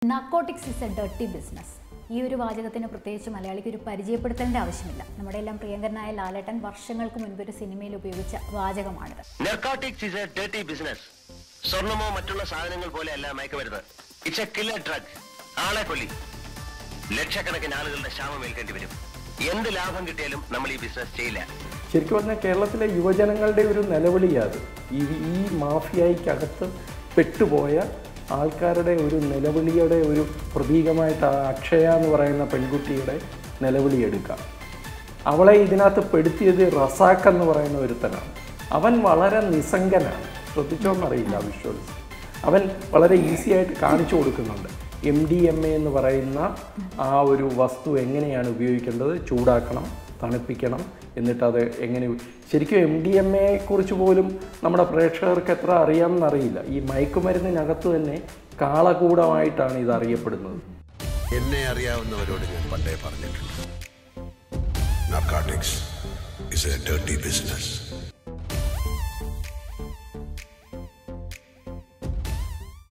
narcotics is a dirty business ഈ ഒരു വാചകത്തിന് പ്രത്യേകിച്ച് മലയാളിക്ക് ഒരു പരിചയപ്പെടുത്തേണ്ട ആവശ്യമില്ല നമ്മുടെ എല്ലാം പ്രിയങ്കരനായ ലാലേട്ടൻ വർഷങ്ങൾക്ക് മുൻപ് ഒരു സിനിമയിൽ ഉപയോഗിച്ച വാചകമാണിത് narcotics is a dirty business സ്വർണമോ മറ്റുള്ള സാധനങ്ങൾ പോലെയല്ല മയക്കുമരുന്ന് ഇറ്റ്സ് എ കില്ലർ ഡ്രഗ് ആളെ കൊല്ലി ലക്ഷക്കണക്കിന് ആളുകളുടെ ക്ഷാമം ഏൽക്കേണ്ടി വരും എന്ത് ലാഭം കിട്ടിയാലും നമ്മൾ ഈ ബിസിനസ് ചെയ്യില്ല ശരിക്കും പറഞ്ഞാൽ കേരളത്തിലെ യുവജനങ്ങളുടെ ഒരു നിലവിളിയാണ് ഈ ഈ മാഫിയയ്ക്കകത്ത് പെട്ടുപോയ ആൾക്കാരുടെ ഒരു നിലവിളിയുടെ ഒരു പ്രതീകമായിട്ട് ആ അക്ഷയ എന്ന് പറയുന്ന പെൺകുട്ടിയുടെ നിലവിളി എടുക്കാം അവളെ ഇതിനകത്ത് പെടുത്തിയത് റസാഖ് എന്ന് പറയുന്ന ഒരുത്തനാണ് അവൻ വളരെ നിസ്സംഗനാണ് ശ്രദ്ധിച്ചോന്നറിയില്ല വിഷ്വൽസ് അവൻ വളരെ ഈസി ആയിട്ട് കാണിച്ചു കൊടുക്കുന്നുണ്ട് എം ഡി എം എ എന്ന് പറയുന്ന ആ ഒരു വസ്തു എങ്ങനെയാണ് ഉപയോഗിക്കേണ്ടത് ചൂടാക്കണം തണുപ്പിക്കണം എന്നിട്ട് അത് എങ്ങനെ ശരിക്കും എം ഡി എം എയെ കുറിച്ച് പോലും നമ്മുടെ പ്രേക്ഷകർക്ക് എത്ര അറിയാമെന്നറിയില്ല ഈ മയക്കുമരുന്നിനകത്ത് തന്നെ കാളകൂടമായിട്ടാണ് ഇത് അറിയപ്പെടുന്നത് എന്നെ അറിയാവുന്നവരോട് ഞാൻ പണ്ടേ പറഞ്ഞിട്ടുണ്ട് narcotics is a dirty business